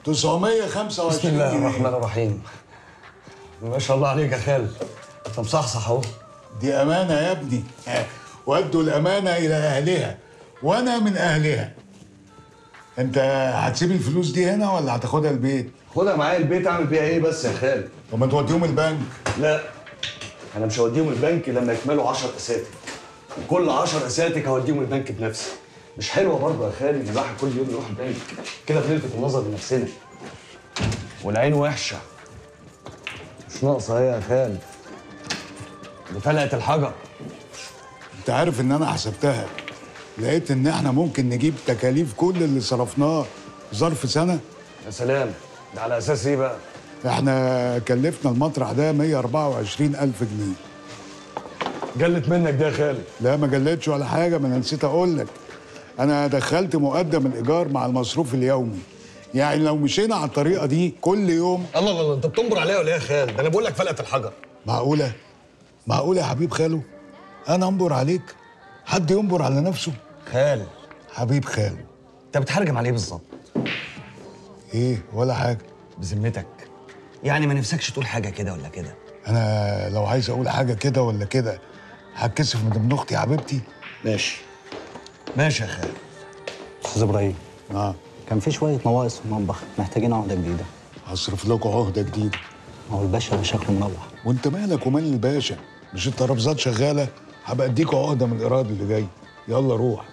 925 بسم الله جنيه. الرحمن الرحيم ما شاء الله عليك يا خال انت مصحصح اهو دي امانه يا ابني وادوا الامانه الى اهلها وانا من اهلها انت هتسيب الفلوس دي هنا ولا هتاخدها البيت خدها معايا البيت اعمل بيها ايه بس يا خال طب ما توديهم البنك لا انا مش هوديهم البنك لما يكملوا 10 اساتك كل 10 اساتك هوديهم البنك بنفسي مش حلوه برضه يا خالي ان الواحد كل يوم يروح البنك كده بنلفت النظر لنفسنا والعين وحشه مش ناقصه ايه يا خال دي فلقت الحجر انت عارف ان انا حسبتها لقيت ان احنا ممكن نجيب تكاليف كل اللي صرفناه في ظرف سنه يا سلام ده على اساس ايه بقى احنا كلفنا المطرح ده 124 الف جنيه جلت منك ده يا خالد لا ما جلتش ولا حاجه ما انا نسيت اقول لك انا دخلت مقدم الايجار مع المصروف اليومي يعني لو مشينا على الطريقه دي كل يوم الله الله الله انت بتنبر عليا ولا ايه يا خال ده انا بقول لك فلقت الحجر معقوله معقوله يا حبيب خاله انا انبر عليك حد ينبر على نفسه خال حبيب خاله انت بتحرجم عليه بالظبط ايه ولا حاجه بذمتك يعني ما نفسكش تقول حاجه كده ولا كده انا لو عايز اقول حاجه كده ولا كده هتكسف من ابن اختي حبيبتي ماشي ماشي يا خال استاذ ابراهيم اه كان في شويه نواقص في المطبخ محتاجين عهده جديده هصرف لكم عهده جديده ما هو الباشا شكله مروح وانت مالك ومال الباشا مش الترابيزات شغاله هبقى اديكوا عقده من الايراد اللي جاي يلا روح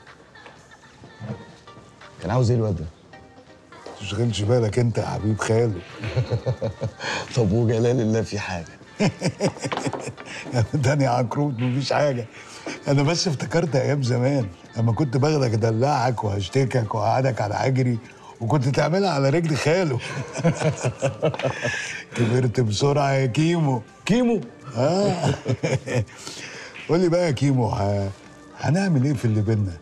كان عاوز ايه الواد ده تشغلش بالك انت يا حبيب خاله طب وجلال الله في حاجه تاني عكروت مفيش حاجه انا بس افتكرت ايام زمان لما كنت باخدك ادلعك وهشتكك واقعدك على حجري وكنت تعملها على رجل خاله كبرت بسرعه يا كيمو كيمو اه قول لي بقى يا كيمو ه... هنعمل ايه في اللي بينا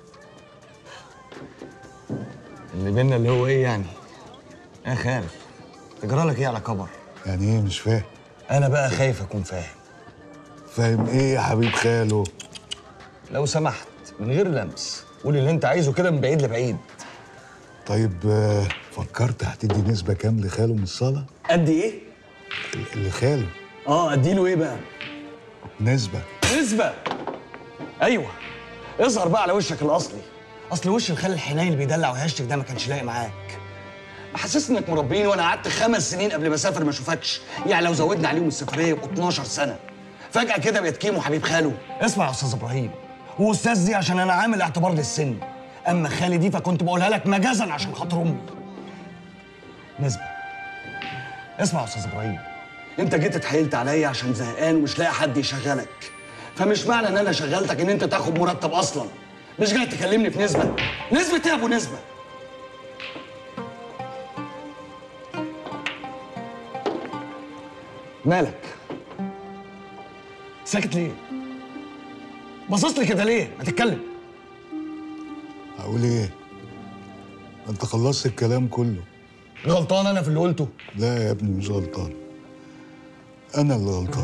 اللي بينا اللي هو ايه يعني يا خال تجرى لك ايه على كبر يعني ايه مش فاهم انا بقى خايف اكون فاهم فاهم ايه يا حبيب خاله لو سمحت من غير لمس قول اللي انت عايزه كده من بعيد لبعيد طيب آه، فكرت هتدي نسبه كام لخاله من الصلاه قد ايه اللي خاله اه اديله ايه بقى نسبه نسبة ايوه اظهر بقى على وشك الاصلي اصل وش الخال الحنين اللي بيدلع ويهشتك ده ما كانش لايق معاك محسسني انك مربيني وانا قعدت خمس سنين قبل ما اسافر ما اشوفكش يعني لو زودنا عليهم السفريه يبقوا 12 سنه فجاه كده بقت كيمو حبيب خاله اسمع يا استاذ ابراهيم واستاذ دي عشان انا عامل اعتبار للسن اما خالي دي فكنت بقولها لك مجازا عشان خاطر امي نسبه اسمع يا استاذ ابراهيم انت جيت اتحايلت عليا عشان زهقان ومش لاقي حد يشغلك فمش معنى ان انا شغلتك ان انت تاخد مرتب اصلا مش جاي تكلمني في نسبه نسبه ايه يا ابو نسبه مالك ساكت ليه باصص لي كده ليه ما تتكلم هقول ايه انت خلصت الكلام كله غلطان انا في اللي قلته لا يا ابني مش غلطان انا اللي غلطان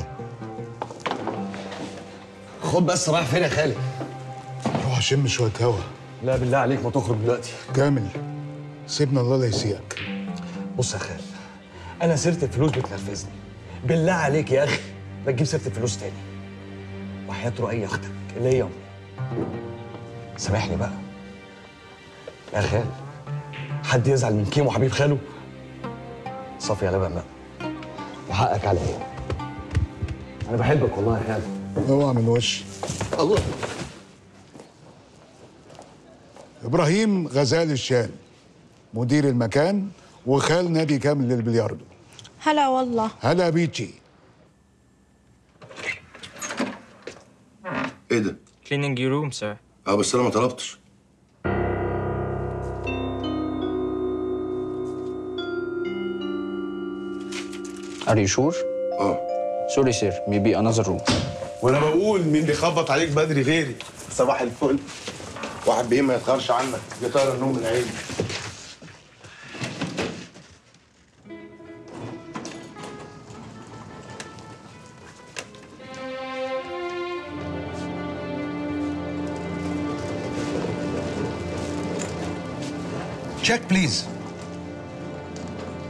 خد بس رايح فين يا خالد روح اشم شويه هوا لا بالله عليك ما تخرج دلوقتي كامل سيبنا الله لا يسيئك بص يا خالد انا سيره الفلوس بتنرفزني بالله عليك يا اخي ما تجيب سيره الفلوس تاني وحياه رؤية اختك اللي هي امي سامحني بقى يا خالد حد يزعل من كيمو حبيب خاله صافي يا لبن بقى وحقك عليا انا بحبك والله يا خالد اوعى من وشي الله ابراهيم غزال الشام مدير المكان وخال نادي كامل للبلياردو هلا والله هلا بيتشي ايه ده؟ Cleaning your room, sir. اه بس انا ما طلبتش Are you sure? اه Sorry, sir. Maybe another room. وانا بقول مين بيخبط عليك بدري غيري صباح الفل واحد بايه ما يتخرش عنك جطار النوم من عيني تشيك بليز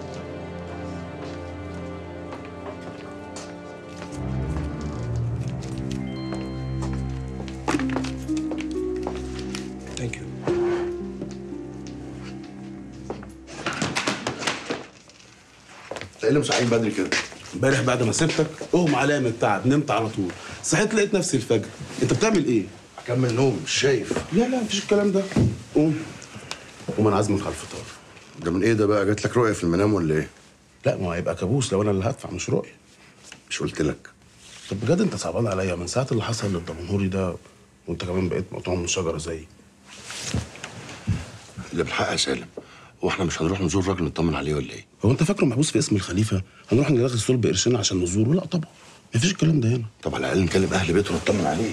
ايه اللي مصحيين بدري كده امبارح بعد ما سبتك اغمى عليا من التعب نمت على طول صحيت لقيت نفسي الفجر انت بتعمل ايه اكمل نوم مش شايف لا لا مفيش الكلام ده قوم قوم انا عازمك على الفطار ده من ايه ده بقى جات لك رؤيه في المنام ولا ايه لا ما هو هيبقى كابوس لو انا اللي هدفع مش رؤيه مش قلت لك طب بجد انت صعبان عليا من ساعه اللي حصل للدمنهوري ده وانت كمان بقيت مقطوع من شجره زيي اللي بالحق يا سالم هو احنا مش هنروح نزور راجل نطمن عليه ولا ايه هو انت فاكره محبوس في اسم الخليفه هنروح نلغي الصلب قرشين عشان نزوره لا طبعا مفيش الكلام ده هنا طب على الاقل نكلم اهل بيته ونطمن عليه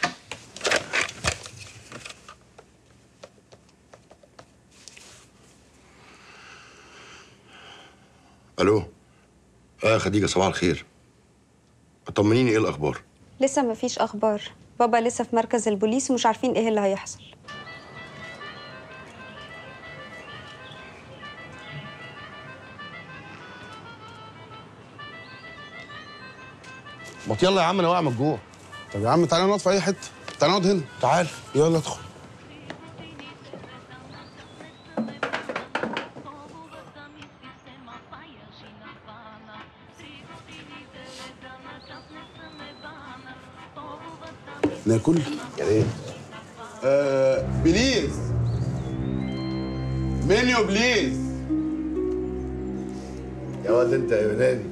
الو اه يا خديجه صباح الخير طمنيني ايه الاخبار لسه مفيش اخبار بابا لسه في مركز البوليس ومش عارفين ايه اللي هيحصل ما يلا يا عم انا واقع من الجوع طب يا عم تعالى نقعد في اي حته تعالى نقعد هنا تعال يلا ادخل ناكل يا ريت آه بليز منيو بليز يا واد انت يا يوناني